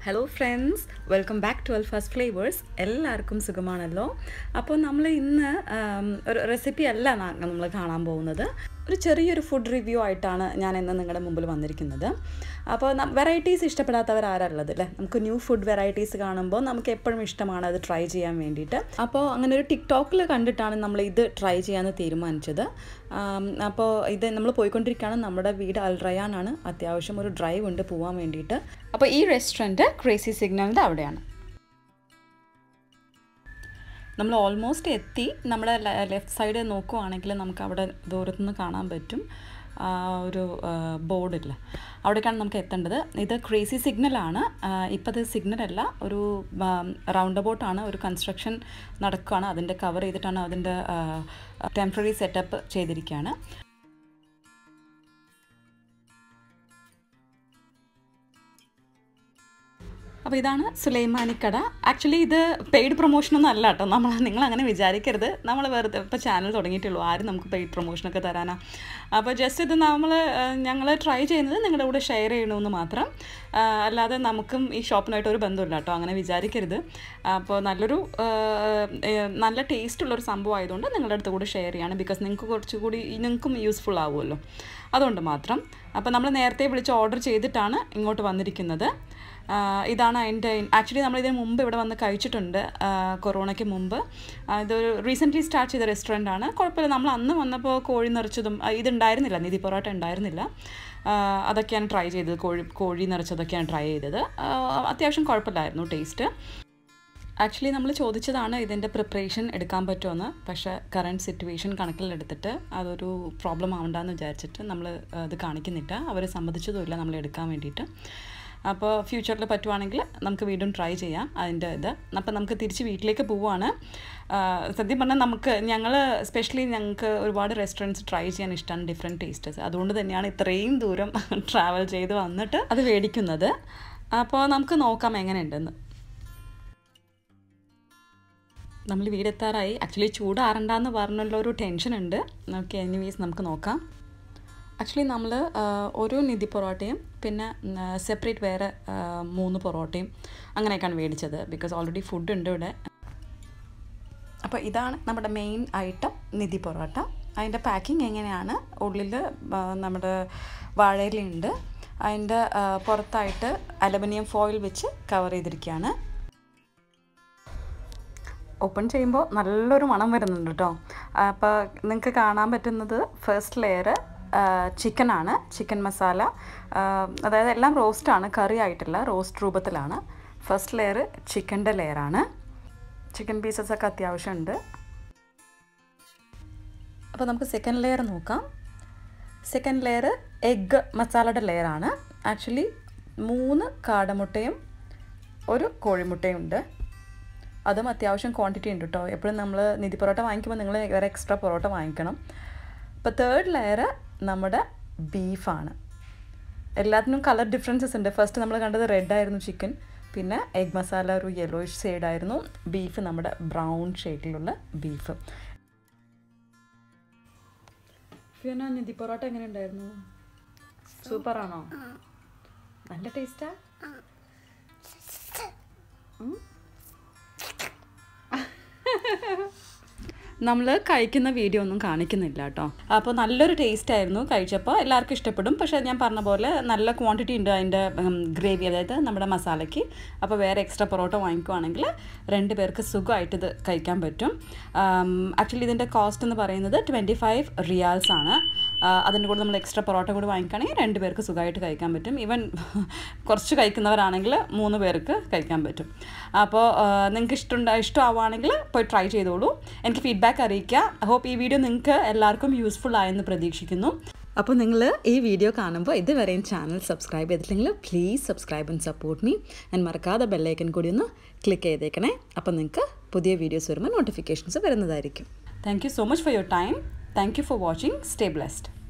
hello friends welcome back to Alfa's flavours എല്ലാവർക്കും സുഖമാണല്ലോ അപ്പോൾ നമ്മൾ ഇന്ന് ആം, ഒരു റെസിപ്പി അല്ല നമ്മൾ കാണാൻ പോകുന്നത് ഒരു ചെറിയൊരു ഫുഡ് റിവ്യൂ ആയിട്ടാണ് ഞാൻ ഇന്ന് നിങ്ങളുടെ മുമ്പിൽ വന്നിരിക്കുന്നത് അപ്പോൾ വെറൈറ്റീസ് ഇഷ്ടപ്പെടാത്തവർ ആരാളുള്ളത് അല്ലേ നമുക്ക് ന്യൂ ഫുഡ് വെറൈറ്റീസ് കാണുമ്പോൾ നമുക്ക് എപ്പോഴും ഇഷ്ടമാണ് അത് ട്രൈ ചെയ്യാൻ വേണ്ടിയിട്ട് അപ്പോൾ അങ്ങനെ ഒരു ടിക്ടോക്കിൽ കണ്ടിട്ടാണ് നമ്മൾ ഇത് ട്രൈ ചെയ്യാമെന്ന് തീരുമാനിച്ചത് ആം, അപ്പോൾ ഇത് നമ്മൾ പോയിക്കൊണ്ടിരിക്കുകയാണ് നമ്മുടെ വീട് അൽറയാനാണ് അത്യാവശ്യം ഒരു ഡ്രൈവ് ഉണ്ട് പോകാൻ വേണ്ടിയിട്ട് അപ്പോൾ ഈ റെസ്റ്റോറൻറ്റ് ക്രേസി സിഗ്നലിൻ്റെ അവിടെയാണ് നമ്മൾ ഓൾമോസ്റ്റ് എത്തി നമ്മുടെ ലെഫ്റ്റ് സൈഡ് നോക്കുവാണെങ്കിൽ നമുക്ക് അവിടെ ദൂരത്തു നിന്ന് കാണാൻ പറ്റും ആ ഒരു ബോർഡില്ല അവിടേക്കാണ് നമുക്ക് എത്തേണ്ടത് ഇത് ക്രേസി സിഗ്നലാണ് ഇപ്പോൾ അത് സിഗ്നലല്ല ഒരു റൗണ്ട് അബൌട്ടാണ് ഒരു കൺസ്ട്രക്ഷൻ നടക്കുകയാണ് അതിൻ്റെ കവർ ചെയ്തിട്ടാണ് അതിൻ്റെ ടെമ്പററി സെറ്റപ്പ് ചെയ്തിരിക്കുകയാണ് അപ്പോൾ ഇതാണ് സുലൈമാനിക്കട ആക്ച്വലി ഇത് പെയ്ഡ് പ്രൊമോഷനൊന്നും അല്ല കേട്ടോ നമ്മൾ നിങ്ങൾ അങ്ങനെ വിചാരിക്കരുത് നമ്മൾ വെറുതെ ഇപ്പോൾ ചാനൽ തുടങ്ങിയിട്ടുള്ളൂ ആരും നമുക്ക് പെയ്ഡ് പ്രൊമോഷനൊക്കെ തരാനാ അപ്പോൾ ജസ്റ്റ് ഇത് നമ്മൾ ഞങ്ങൾ ട്രൈ ചെയ്യുന്നത് നിങ്ങളുടെ കൂടെ ഷെയർ ചെയ്യണമെന്ന് മാത്രം ആ, അല്ലാതെ നമുക്കും ഈ ഷോപ്പിനായിട്ട് ഒരു ബന്ധമില്ല കേട്ടോ അങ്ങനെ വിചാരിക്കരുത് അപ്പോൾ നല്ലൊരു ആ, ഏ, നല്ല ടേസ്റ്റ് ഉള്ളൊരു സംഭവം ആയതുകൊണ്ട് നിങ്ങളുടെ അടുത്ത് കൂടെ ഷെയർ ചെയ്യാണ് ബിക്കോസ് നിങ്ങൾക്ക് കുറച്ചുകൂടി നിങ്ങൾക്കും യൂസ്ഫുൾ ആവുമല്ലോ അതുകൊണ്ട് മാത്രം അപ്പോൾ നമ്മൾ നേരത്തെ വിളിച്ച് ഓർഡർ ചെയ്തിട്ടാണ് ഇങ്ങോട്ട് വന്നിരിക്കുന്നത് ആ, ഇതാണ് അതിൻ്റെ ആക്ച്വലി നമ്മൾ ഇതിന് മുമ്പ് ഇവിടെ വന്ന് കഴിച്ചിട്ടുണ്ട് ആ, കൊറോണയ്ക്ക് മുമ്പ് ആ, ഇതൊരു റീസെൻ്റ്ലി സ്റ്റാർട്ട് ചെയ്ത റെസ്റ്റോറൻ്റ് ആണ് കുഴപ്പമില്ല നമ്മൾ അന്ന് വന്നപ്പോൾ കോഴി നിറച്ചതും ആ, ഇതുണ്ടായിരുന്നില്ല നിധി പൊറോട്ട ഉണ്ടായിരുന്നില്ല ആ, അതൊക്കെയാണ് ട്രൈ ചെയ്തത് കോഴി കോഴി നിറച്ചതൊക്കെയാണ് ട്രൈ ചെയ്തത് ആ, അത്യാവശ്യം കുഴപ്പമില്ലായിരുന്നു ടേസ്റ്റ് ആക്ച്വലി നമ്മൾ ചോദിച്ചതാണ് ഇതിൻ്റെ പ്രിപ്പറേഷൻ എടുക്കാൻ പറ്റുമെന്ന് പക്ഷേ കറണ്ട് സിറ്റുവേഷൻ കണക്കിലെടുത്തിട്ട് അതൊരു പ്രോബ്ലം ആവണ്ടെന്ന് വിചാരിച്ചിട്ട് നമ്മൾ അത് കാണിക്കുന്നില്ല അവർ സമ്മതിച്ചതുമില്ല നമ്മൾ എടുക്കാൻ വേണ്ടിയിട്ട് അപ്പോൾ ഫ്യൂച്ചറിൽ പറ്റുവാണെങ്കിൽ നമുക്ക് വീണ്ടും ട്രൈ ചെയ്യാം അതിൻ്റെ ഇത് അപ്പോൾ നമുക്ക് തിരിച്ച് വീട്ടിലേക്ക് പോവുകയാണ് ആ, സത്യം പറഞ്ഞാൽ നമുക്ക് ഞങ്ങൾ സ്പെഷ്യലി ഞങ്ങൾക്ക് ഒരുപാട് റെസ്റ്റോറൻറ്റ്സ് ട്രൈ ചെയ്യാൻ ഇഷ്ടമാണ് ഡിഫറെൻറ്റ് ടേസ്റ്റസ് അതുകൊണ്ട് തന്നെയാണ് ഇത്രയും ദൂരം ട്രാവൽ ചെയ്ത് വന്നിട്ട് അത് മേടിക്കുന്നത് അപ്പോൾ നമുക്ക് നോക്കാം എങ്ങനെയുണ്ടെന്ന് നമ്മൾ വീടെത്താറായി ആക്ച്വലി ചൂടാറണ്ടെന്ന് പറഞ്ഞുള്ള ഒരു ടെൻഷൻ ഉണ്ട് ഓക്കെ എനിവേസ് നമുക്ക് നോക്കാം ആക്ച്വലി നമ്മൾ ഒരു നിധി പൊറോട്ടയും പിന്നെ സെപ്പറേറ്റ് വേറെ ആ, മൂന്ന് പൊറോട്ടയും അങ്ങനെയൊക്കെയാണ് മേടിച്ചത് ബിക്കോസ് ഓൾറെഡി ഫുഡ് ഉണ്ട് ഇവിടെ അപ്പോൾ ഇതാണ് നമ്മുടെ മെയിൻ ഐറ്റം നിധി പൊറോട്ട അതിൻ്റെ പാക്കിംഗ് എങ്ങനെയാണ് ഉള്ളിൽ ആ, നമ്മുടെ വാഴയിലുണ്ട് അതിൻ്റെ ആ, പുറത്തായിട്ട് അലുമിനിയം ഫോയിൽ വെച്ച് കവർ ചെയ്തിരിക്കുകയാണ് ഓപ്പൺ ചെയ്യുമ്പോൾ നല്ലൊരു മണം വരുന്നുണ്ട് കേട്ടോ അപ്പോൾ നിങ്ങൾക്ക് കാണാൻ പറ്റുന്നത് ഫസ്റ്റ് ലെയർ ചിക്കനാണ് ചിക്കൻ മസാല ആ, അതായത് എല്ലാം റോസ്റ്റാണ് കറി ആയിട്ടില്ല റോസ്റ്റ് രൂപത്തിലാണ് ഫസ്റ്റ് ലെയർ ചിക്കൻ്റെ ലെയറാണ് ചിക്കൻ പീസസ് ഒക്കെ അത്യാവശ്യമുണ്ട് അപ്പോൾ നമുക്ക് സെക്കൻഡ് ലെയർ നോക്കാം സെക്കൻഡ് ലെയർ എഗ്ഗ് മസാലയുടെ ലെയറാണ് ആക്ച്വലി മൂന്ന് കാടമുട്ടയും ഒരു കോഴിമുട്ടയും ഉണ്ട് അതും അത്യാവശ്യം ക്വാണ്ടിറ്റി ഉണ്ട് കേട്ടോ എപ്പോഴും നമ്മൾ നിധി പൊറോട്ട വാങ്ങിക്കുമ്പോൾ നിങ്ങൾ വേറെ എക്സ്ട്രാ പൊറോട്ട വാങ്ങിക്കണം ഇപ്പോൾ തേർഡ് ലെയർ നമ്മുടെ ബീഫാണ് എല്ലാത്തിനും കളർ ഡിഫറൻസസ് ഉണ്ട് ഫസ്റ്റ് നമ്മൾ കണ്ടത് റെഡ് ആയിരുന്നു ചിക്കൻ പിന്നെ എഗ് മസാല ഒരു യെല്ലോയിഷ് ഷെയ്ഡായിരുന്നു ബീഫ് നമ്മുടെ ബ്രൗൺ ഷെയ്ഡിലുള്ള ബീഫ് ഫിയോന നിധി പൊറോട്ട എങ്ങനെ ഉണ്ടായിരുന്നു സൂപ്പറാണോ നല്ല ടേസ്റ്റാ നമ്മൾ കഴിക്കുന്ന വീഡിയോ ഒന്നും കാണിക്കുന്നില്ല കേട്ടോ അപ്പോൾ നല്ലൊരു ടേസ്റ്റ് ആയിരുന്നു കഴിച്ചപ്പോൾ എല്ലാവർക്കും ഇഷ്ടപ്പെടും പക്ഷേ ഞാൻ പറഞ്ഞ പോലെ നല്ല ക്വാണ്ടിറ്റി ഉണ്ട് അതിൻ്റെ ഗ്രേവി അതായത് നമ്മുടെ മസാലയ്ക്ക് അപ്പോൾ വേറെ എക്സ്ട്രാ പൊറോട്ട വാങ്ങിക്കുവാണെങ്കിൽ രണ്ട് പേർക്ക് സുഖമായിട്ട് ഇത് കഴിക്കാൻ പറ്റും ആക്ച്വലി ഇതിൻ്റെ കോസ്റ്റ് എന്ന് പറയുന്നത് ട്വൻറ്റി ഫൈവ് റിയാൽസ് ആണ് ആ, അതിൻ്റെ കൂടെ നമ്മൾ എക്സ്ട്രാ പൊറോട്ട കൂടി വാങ്ങിക്കുകയാണെങ്കിൽ രണ്ട് പേർക്ക് സുഖമായിട്ട് കഴിക്കാൻ പറ്റും ഈവൻ കുറച്ച് കഴിക്കുന്നവരാണെങ്കിൽ മൂന്ന് പേർക്ക് കഴിക്കാൻ പറ്റും അപ്പോൾ നിങ്ങൾക്ക് ഇഷ്ടമുണ്ട ഇഷ്ടമാവുകയാണെങ്കിൽ പോയി ട്രൈ ചെയ്തോളൂ എനിക്ക് ഫീഡ്ബാക്ക് അറിയിക്കുക ഹോപ്പ് ഈ വീഡിയോ നിങ്ങൾക്ക് എല്ലാവർക്കും യൂസ്ഫുൾ ആയെന്ന് പ്രതീക്ഷിക്കുന്നു അപ്പോൾ നിങ്ങൾ ഈ വീഡിയോ കാണുമ്പോൾ ഇതുവരെയും ചാനൽ സബ്സ്ക്രൈബ് ചെയ്തിട്ടില്ലെങ്കിൽ please subscribe and support me ഞാൻ മറക്കാതെ ബെല്ലൈക്കൻ കൂടി ഒന്ന് ക്ലിക്ക് ചെയ്തേക്കണേ അപ്പോൾ നിങ്ങൾക്ക് പുതിയ വീഡിയോസ് വരുമ്പോൾ നോട്ടിഫിക്കേഷൻസ് വരുന്നതായിരിക്കും thank you so much for your time thank you for watching stay blessed